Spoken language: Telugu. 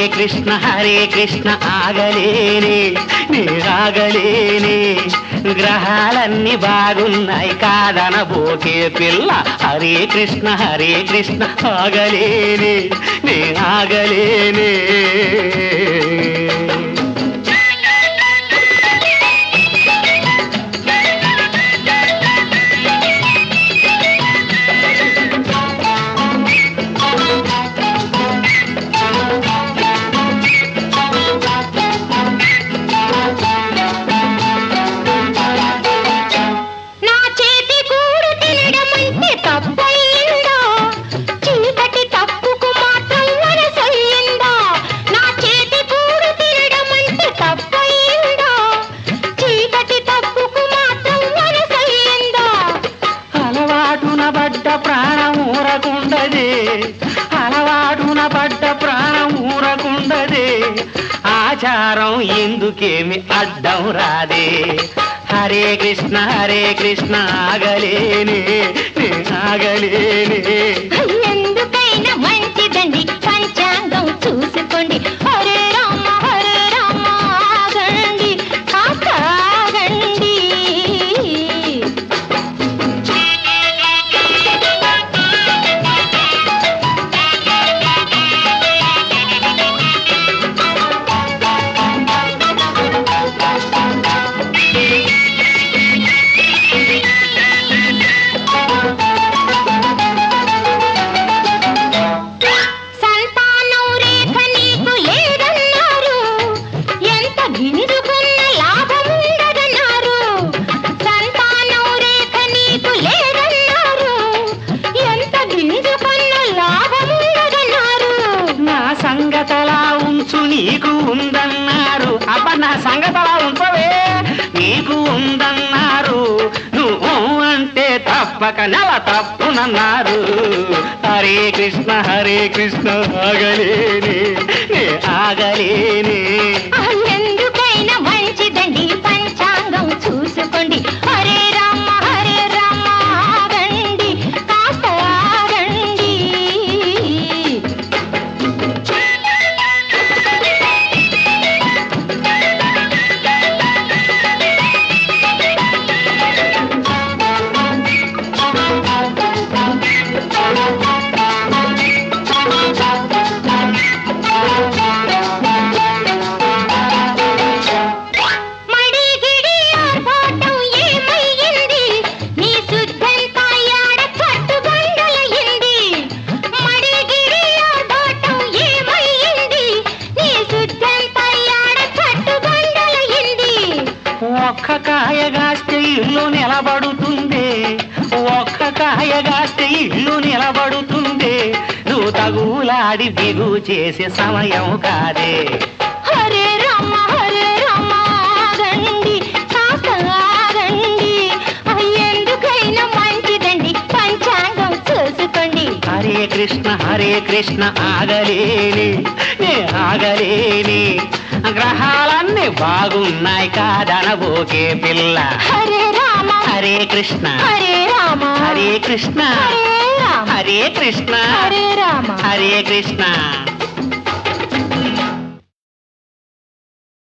కృష్ణ హరే కృష్ణ ఆగలేనే నే ఆగలేనే గ్రహాలన్నీ బాగున్నాయి కాదనబోకే పిల్ల హరే కృష్ణ హరే కృష్ణ ఆగలేనే నే ఆగలేనే నా చేతి కూడు తినడమంటే తప్పయిందా చీకటి తప్పుకు మాత్రం వరసయ్యిందా నా చేతి కూడు తినడమంటే తప్పయిందా చీకటి తప్పుకు మాత్రం వరసయ్యిందా అలవాటున పడ్డ ప్రాణం ఊరకుండదే అలవాటున పడ్డ ప్రాణం ఊరకుండదే ఆచారం ఎందుకేమి అడ్డం రాదే హరే కృష్ణ హరే కృష్ణ ఆగలేనే నే ఆగలేనే ఎందుకైనా మంచిదండి పంచాంగం చూసుకోండి హరే రామ హరే రామ ఆగండి కాస్త ఆగండి సంతానం రేఖ నీకు లేదన్నారు ఎంత గినుకున్న లాభం ఉండదన్నారు సంతానం రేఖ నీకు లేదన్నారు ఎంత గింజుకున్న లాభం ఉండదన్నారు నా సంగతలా ఉంచు నీకు ఉందన్నారు అబ్బ నా సంగతలా ఉంచవే నీకు ఉందన్నారు నువ్వు అంటే తప్పక నెల తప్పునన్నారు హరే కృష్ణ హరే కృష్ణ ఆగలేనే నే ఆగలేనే ఎందుకైనా మంచిదండి పంచాంగం చూసుకోండి హరే రామ హరే రామ ఆగండి కాస్త ఆగండి మడిగిడి ఆర్భాటం ఏమయ్యింది నీ శుద్ధంతా యాడ కట్టుబండలయ్యింది మడిగిడి ఆర్భాటం ఏమయ్యింది నీ శుద్ధంతా యాడ కట్టుబండలయ్యింది ఒక్క కాయగాస్తే ఇల్లు నిలబడుతుంది ఒక్క కాయగాస్తే ఇల్లు నిలబడుతుంది నువ్వు తగులాడి బిగు చేసే సమయం కాదే హరే రామ హరే రామ ఆగండి కాస్త ఆగండి ఎందుకైనా మంచిదండి పంచాంగం చూసుకోండి హరే కృష్ణ హరే కృష్ణ ఆగలేని నే ఆగలేని గ్రహాలన్నీ బాగున్నాయి కాదనబోకే పిల్ల హరే రామ హరే కృష్ణ హరే రామ హరే కృష్ణ హరే రామ హరే కృష్ణ హరే రామ హరే కృష్ణ